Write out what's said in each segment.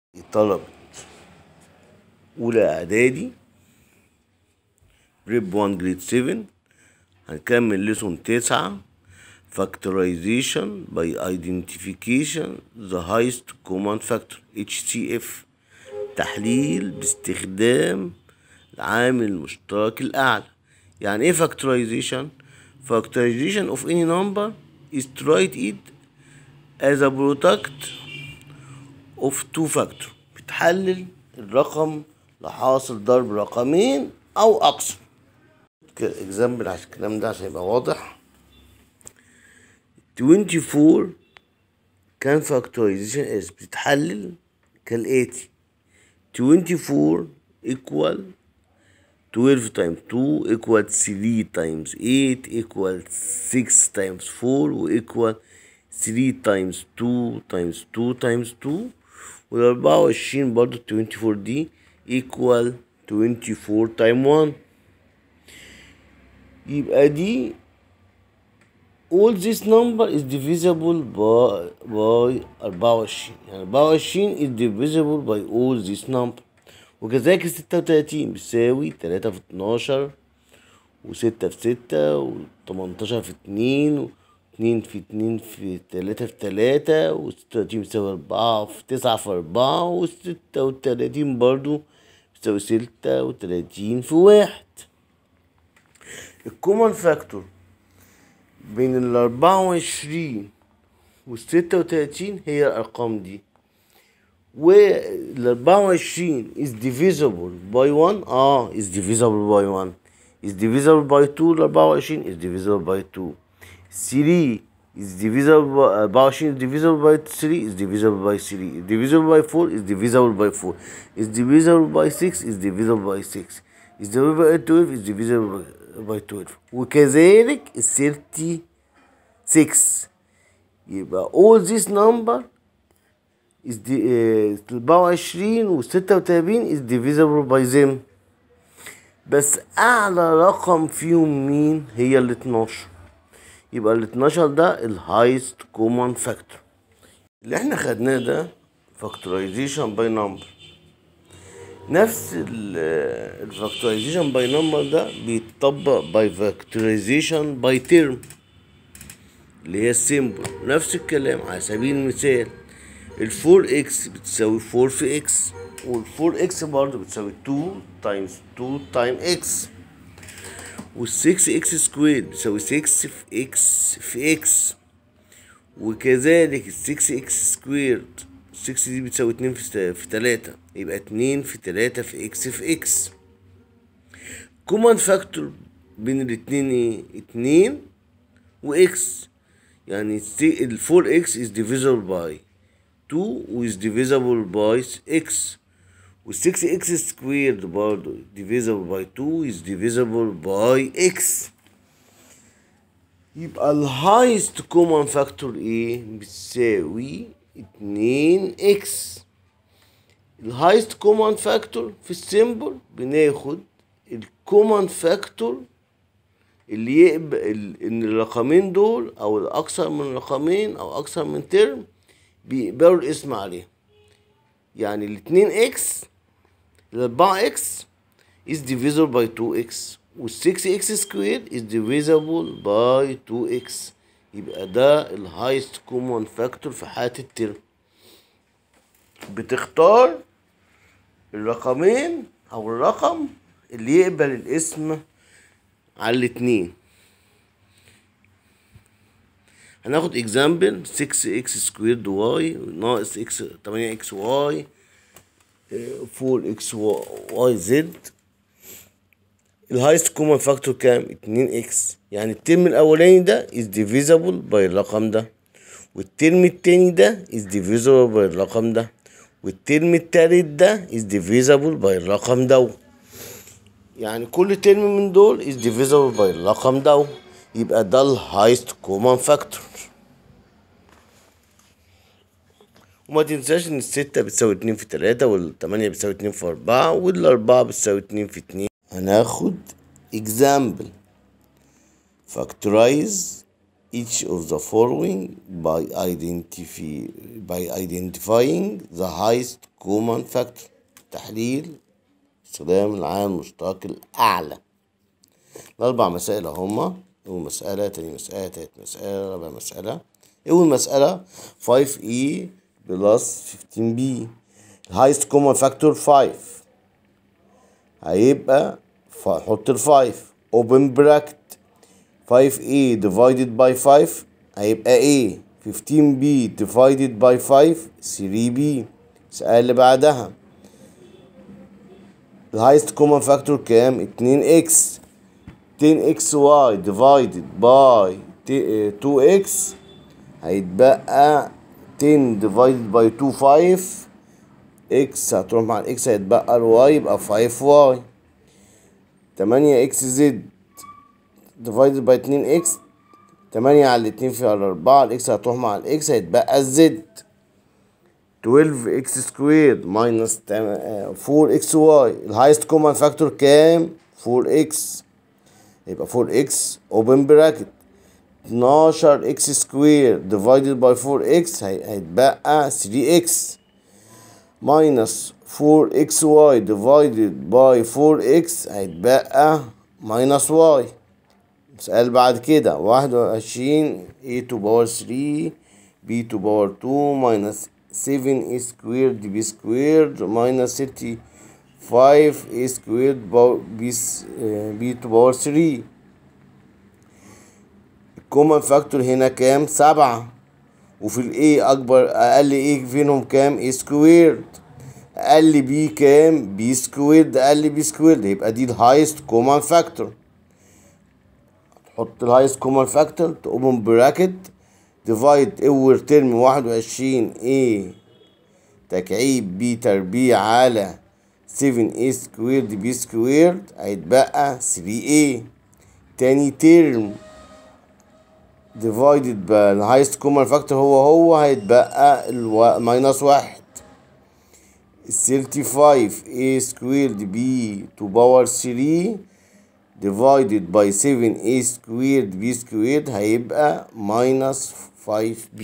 طلبة أولى إعدادي بريب وان جريد سيفن هنكمل ليسون تسعة factorization by identification the highest common factor HCF تحليل باستخدام العامل المشترك الأعلى يعني إيه factorization؟ factorization of any number is to write it as a product of two factor بتحلل الرقم لحاصل ضرب رقمين أو أكثر اكزامبل عشان الكلام ده عشان يبقى واضح 24 كان فاكتورايزيشن اس بتتحلل كالآتي 24 equal 12 times 2 equal 3 times 8 equal 6 times 4 و equal 3 times 2 times 2 times 2 وال 24 برضو 24 دي equal 24 times 1 يبقى دي all this number is divisible by by 24 يعني 24 is divisible by all this number وكذلك 36 بتساوي 3 في 12 و6 في 6 و 18 في 2 و 2 في 2 في 3 في 3 و 36 بتساوي 4 في 9 في 4 و 36 برضو بتساوي 36 في 1 الكومن فاكتور بين ال 24 وال 36 هي الأرقام دي وال 24 is divisible by 1 اه is divisible by 1 is divisible by 2 ال 24 is divisible by 2 3 is divisible by 24 is divisible by 3 is divisible by 3 is divisible by 4 is divisible by 4 is divisible by 6 is divisible by 6 is divisible by 12 is divisible by, by 12 وكذلك ال 36 يبقى all this number is the uh, 24 و 36 is divisible by them بس اعلى رقم فيهم مين هي ال 12 يبقى ال 12 ده الهايست كومن فاكتور اللي احنا خدناه ده فاكتورايزيشن باي نمبر نفس الفاكتورايزيشن باي نمبر ده بيتطبق باي فاكتورايزيشن باي تيرم اللي هي السيمبل نفس الكلام على سبيل المثال ال 4 اكس بتساوي 4 في اكس وال 4 اكس برضه بتساوي 2 تايمز 2 تايم اكس وال 6 اكس سكوير بتساوي 6 في اكس في اكس وكذلك ال 6 اكس سكوير 6 دي بتساوي 2 في في 3 يبقى 2 في 3 في اكس في اكس كومن فاكتور بين الاتنين ايه 2 واكس يعني ال 4 اكس is divisible by 2 و is divisible by x وال 6 x squared برضه divisible by 2 is divisible by x يبقى ال highest common factor ايه بتساوي 2 x ال highest common factor في السيمبل بناخد ال common factor اللي يقبل ان الرقمين دول او الاكثر من رقمين او اكثر من ترم بيقبلوا الاسم عليه يعني الاتنين اكس الاربعة اكس is divisible by 2x وال 6x squared is divisible by 2x يبقى ده الهايست كومون فاكتور في حالة الترم بتختار الرقمين او الرقم اللي يقبل الاسم على الاتنين هناخد اكزامبل 6 اكس سكويرد واي ناقص اكس 8 اكس واي 4 اكس واي زد الهايست كومن فاكتور كام 2 اكس يعني الترم الاولاني ده is divisible باي الرقم ده والترم التاني ده is divisible باي الرقم ده والترم التالت ده is divisible باي الرقم ده يعني كل ترم من دول is divisible by الرقم ده يبقى ده الهايست كومن فاكتور وما تنساش ان الستة بتساوي اتنين في تلاتة والتمانية بتساوي اتنين في اربعة والاربعة بتساوي اتنين في اتنين هناخد example factorize each of the following by identify by identifying the highest common factor تحليل استخدام العامل المشترك الأعلى الأربع مسائل هما أول مسألة تاني مسألة تالت مسألة رابع مسألة أول مسألة 5e plus 15b highest common factor 5 هيبقى حط ال 5 open bracket 5a divided by 5 هيبقى a 15b divided by 5 3b المسألة اللي بعدها الهايست كومن فاكتور كام 2x 10xy divided by 2x هيتبقى 10 divided by 2 5 x هتروح مع الاكس هيتبقى الواي يبقى 5y 8xz divided by 2x 8 على الاتنين في على 4 الاكس هتروح مع الاكس هيتبقى الزد 12x سكوير ماينس 4xy الهايست كومن فاكتور كام 4x يبقى 4x اوبن براكت 12x سكوير ديفايدد باي 4x هيتبقى 3x ماينس 4xy ديفايدد باي 4x هيتبقى ماينس y سؤال بعد كده واحد وعشرين a to power 3 b to power 2 minus 7 a squared b squared minus 35 a squared b, b to power 3 الكومن فاكتور هنا كام سبعة وفي ال A أكبر أقل A فينهم كام A سكويرد أقل B كام B سكويرد أقل B سكويرد يبقى دي الهايست كومن فاكتور تحط الهايست كومن فاكتور تقوم براكت ديفايد اول ترم واحد وعشرين A تكعيب بي تربيع على 7 A سكويرد بي سكويرد هيتبقى 3 A تاني ترم ديفايدد بالهايست كومن فاكتور هو هو هيتبقى الماينس واحد الثيرتي فايف A سكويرد بي تو باور 3 divided by 7a squared b squared هيبقى minus 5b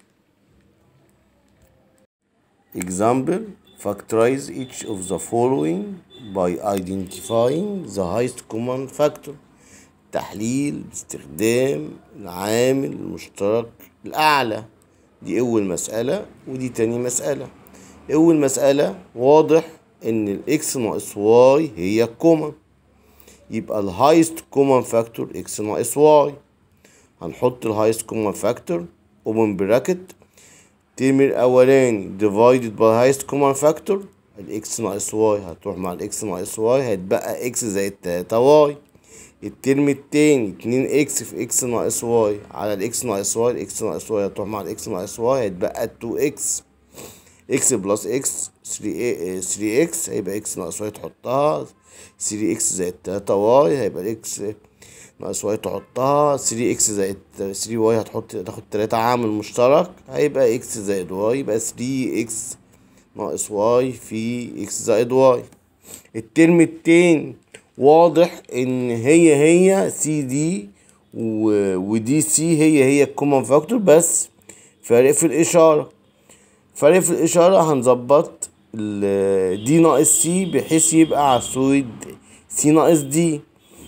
example factorize each of the following by identifying the highest common factor تحليل باستخدام العامل المشترك الأعلى دي أول مسألة ودي تاني مسألة أول مسألة واضح إن الإكس ناقص واي هي الكومن يبقى الهايست كومن فاكتور اكس ناقص واي هنحط الهايست كومن فاكتور اوبن براكت الترم الاولاني ديفايدد باي هايست كومن فاكتور الاكس ناقص واي هتروح مع الاكس ناقص واي هيتبقى اكس زائد تلاتة واي الترم التاني اتنين اكس في اكس ناقص واي على الاكس ناقص واي الاكس ناقص واي هتروح مع الاكس ناقص واي هيتبقى تو اكس اكس بلس اكس 3 اكس هيبقى اكس ناقص واي تحطها 3 اكس زائد 3 واي هيبقى الاكس ناقص واي تحطها 3 اكس زائد 3 واي هتحط تاخد 3 عامل مشترك هيبقى اكس زائد واي يبقى 3 اكس ناقص واي في اكس زائد واي الترم التاني واضح ان هي هي سي دي ودي سي هي هي الكومن فاكتور بس فرق في الاشاره فرق في الاشاره هنظبط دي ناقص سي بحيث يبقى على السويد سي ناقص دي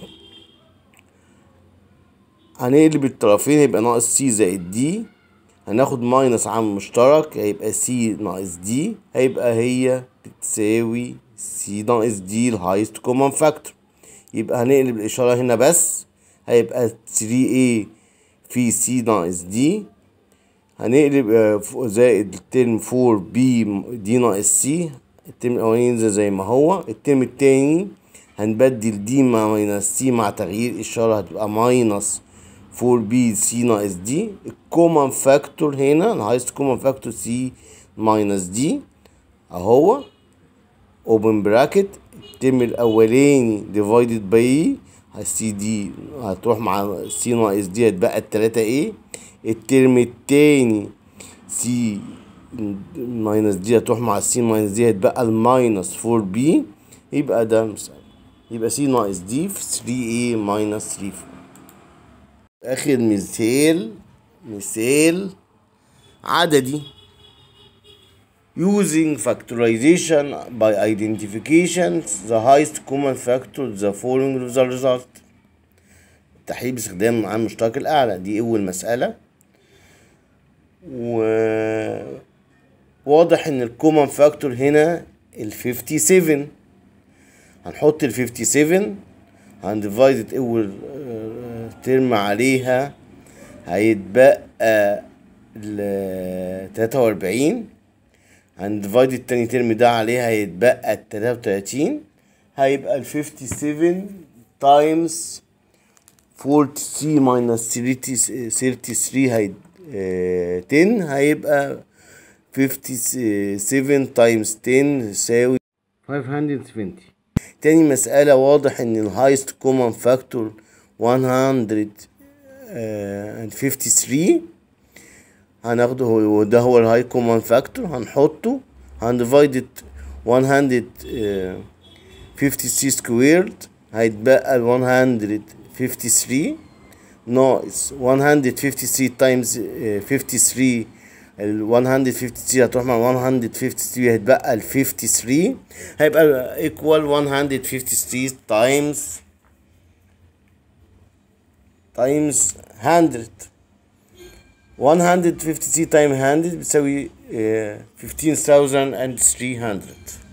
هنقلب الطرفين هيبقى ناقص سي زائد دي هناخد ماينس عامل مشترك هيبقى سي ناقص دي هيبقى هي بتساوي سي ناقص دي الهايست كومن فاكتور يبقى هنقلب الإشارة هنا بس هيبقى 3A في سي ناقص دي هنقلب زائد الترم 4B دي ناقص سي الترم الأولاني ينزل زي ما هو الترم التاني هنبدل دي مع ماينس سي مع تغيير إشارة هتبقى ماينس 4B سي ناقص دي الكومن فاكتور هنا الهايست كومن فاكتور سي ماينس دي اهو اوبن براكت الترم الاولاني ديفايدد باي السي دي هتروح مع سي ناقص دي هتبقى التلاتة ايه الترم التاني سي ماينس دي هتروح مع السي ماينس دي هتبقى الماينس 4 بي يبقى ده مثال يبقى سي ناقص دي في 3 a ماينس 3 4 آخر مثال مثال عددي using factorization by identification the highest common factor the following the result تحليل باستخدام عامل المشترك الأعلى دي أول مسألة و واضح إن الكومن فاكتور هنا ال 57 هنحط ال 57 هنديفايد أول ترم عليها هيتبقى ال 43 هنديفايد التاني ترم ده عليها هيتبقى ال 33 هيبقى ال 57 تايمز 43 minus 33 هي 10 هيبقى 57 times 10 يساوي 570 تاني مسألة واضح ان الهايست كومن فاكتور 153 هناخده هو ده هو الهاي كومن فاكتور هنحطه هنديفايد 153 سكويرد هيتبقى 153 ناقص 153 تايمز 53 ال 153 هتروح مع 153 هيتبقى ال 53 هيبقى ايكوال 153 تايمز تايمز 100 153 تايم 100 بتساوي 15300